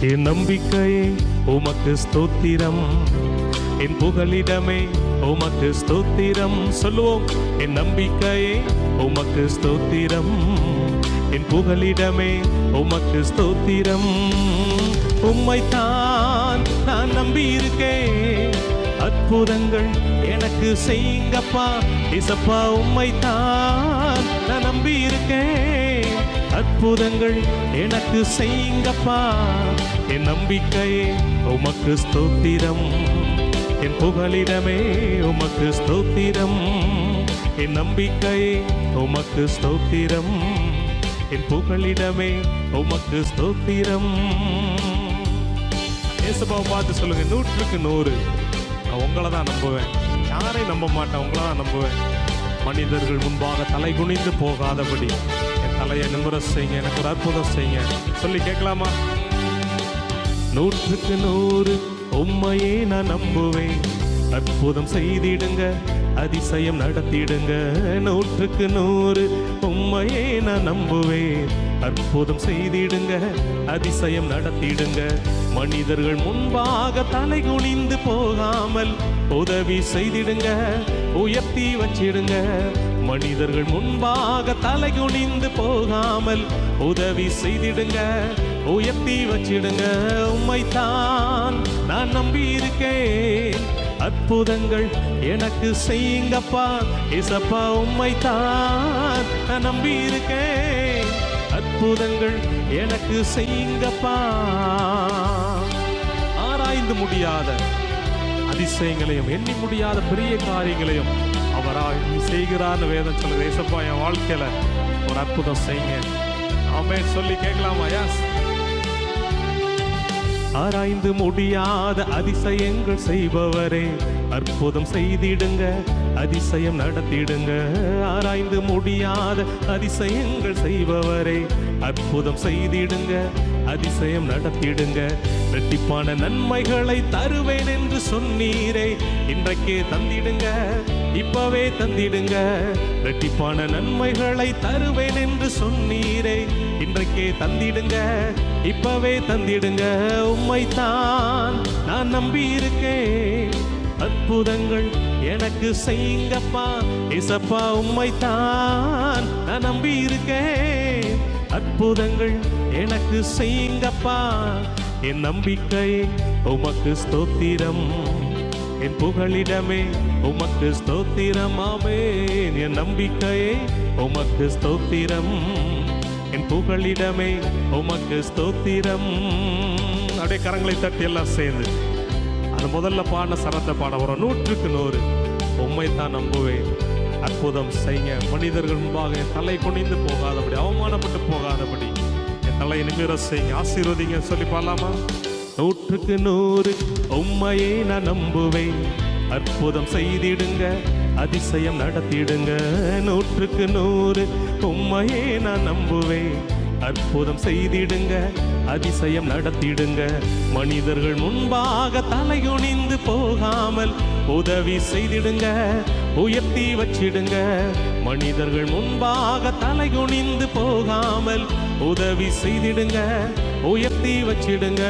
என் நம்பிக்கையே உமக்கு ஸ்தோத்திரம் என் புகலிடமே உமக்கு ஸ்தோத்திரம் சொல்லுவோம் என் நம்பிக்கையே உமக்கு ஸ்தோத்திரம் என் புகலிடமே உமக்கு ஸ்தோத்திரம் உம்மைத்தான் நான் நம்பி இருக்கேன் அற்புதங்கள் எனக்கு செய்யுங்கப்பா இசப்பா உம்மைத்தான் நான் நம்பி இருக்கேன் அற்புதங்கள் எனக்கு செய்யுங்கப்பா என் நம்பிக்கையே உமக்கு ஸ்தோத்திரம் என் புகலிடமே உமக்கு ஸ்தோத்திரம் என் நம்பிக்கையே உமக்கு ஸ்தோத்திரம் என் புகலிடமே உமக்கு ஸ்தோத்திரம் ஏசப்பாவை பார்த்து சொல்லுங்க நூற்றுக்கு நூறு நான் உங்களை தான் நம்புவேன் யாரையும் நம்ப மாட்டேன் உங்களை தான் நம்புவேன் மனிதர்கள் முன்பாக தலை குனிந்து போகாதபடி என் தலையை நிமிர செய்யுங்க எனக்கு ஒரு அற்புதம் செய்யுங்க சொல்லி கேட்கலாமா நூற்றுக்கு நூறு உம்மையே நான் நம்புவேன் அற்புதம் செய்திடுங்க அதிசயம் நடத்திடுங்க நூற்றுக்கு நூறு உம்மையே நான் நம்புவேன் அற்புதம் செய்திடுங்க அதிசயம் நடத்திடுங்க மனிதர்கள் முன்பாக தலை குனிந்து போகாமல் உதவி செய்திடுங்க உயர்த்தி வச்சிடுங்க மனிதர்கள் முன்பாக தலை குனிந்து போகாமல் உதவி செய்திடுங்க உயர்த்தி வச்சிடுங்க உம்மைத்தான் நான் நம்பி இருக்கேன் அற்புதங்கள் எனக்கு செய்யுங்கப்பா இசப்பா உம்மைத்தான் நான் நம்பி இருக்கேன் அற்புதங்கள் எனக்கு செய்யுங்கப்பா ஆராய்ந்து முடியாத அதிசயங்களையும் எண்ணி முடியாத பெரிய காரியங்களையும் அவராய் செய்கிறார்னு வேதம் சொல்லுது ஏசப்பா என் வாழ்க்கையில ஒரு அற்புதம் செய்யுங்க ஆமென் சொல்லி கேட்கலாமா யாஸ் ஆராய்ந்து முடியாத அதிசயங்கள் செய்பவரே அற்புதம் செய்திடுங்க அதிசயம் நடத்திடுங்க ஆராய்ந்து முடியாத அதிசயங்கள் செய்பவரே அற்புதம் செய்திடுங்க அதிசயம் நடத்திடுங்க ரெட்டிப்பான நன்மைகளை தருவேன் என்று சொன்னீரே இன்றைக்கே தந்திடுங்க இப்பவே தந்திடுங்க ரெட்டிப்பான நன்மைகளை தருவேன் என்று சொன்னீரே இன்றைக்கே தந்திடுங்க இப்பவே தந்திடுங்க உம்மைத்தான் நான் நம்பி இருக்கேன் அற்புதங்கள் எனக்கு செய்யுங்கப்பா இசப்பா உம்மைத்தான் நான் நம்பி இருக்கேன் அற்புதங்கள் எனக்கு செய்யுங்கப்பா என் நம்பிக்கை உமக்கு ஸ்தோத்திரம் என் புகழிடமே உமக்கு ஸ்தோத்திரம் ஆமென் என் நம்பிக்கையே உமக்கு ஸ்தோத்திரம் என் புகழிடமே உமக்கு ஸ்தோத்திரம் அப்படியே கரங்களை தட்டி எல்லாம் சேர்ந்து அது முதல்ல பாடின சரத்தை பாட வரும் நூற்றுக்கு நூறு உண்மை தான் நம்புவேன் அற்புதம் செய்யுங்க மனிதர்கள் முன்பாக என் தலை குனிந்து போகாதபடி அவமானப்பட்டு போகாதபடி என் தலை நிமிர செய்யுங்க ஆசீர்வதிங்க சொல்லி பாடலாமா நூற்றுக்கு நூறு உண்மையே நான் நம்புவேன் அற்புதம் செய்திடுங்க அதிசயம் நடத்திடுங்க நூற்றுக்கு நூறு உண்மையே நான் நம்புவேன் அற்புதம் செய்திடுங்க அதிசயம் நடத்திடுங்க மனிதர்கள் முன்பாக தலைகுனிந்து போகாமல் உதவி செய்திடுங்க உயர்த்தி வச்சிடுங்க மனிதர்கள் முன்பாக தலைகுனிந்து போகாமல் உதவி செய்திடுங்க உயர்த்தி வச்சிடுங்க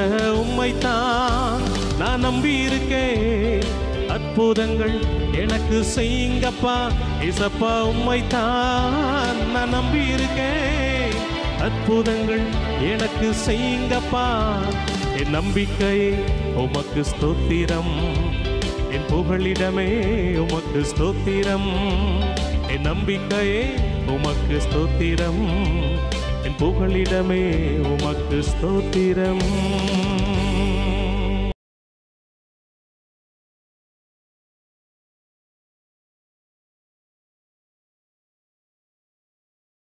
உம்மைத்தான் நான் நம்பி இருக்கேன் அற்புதங்கள் எனக்கு செய்யுங்கப்பா இசப்பா உம்மைத்தான் நான் நம்பி இருக்கேன் அற்புதங்கள் எனக்கு செய்யுங்கப்பா என் நம்பிக்கையே உமக்கு ஸ்தோத்திரம் என் புகழிடமே உமக்கு ஸ்தோத்திரம் என் நம்பிக்கையே உமக்கு ஸ்தோத்திரம் என் புகழிடமே உமக்கு ஸ்தோத்திரம்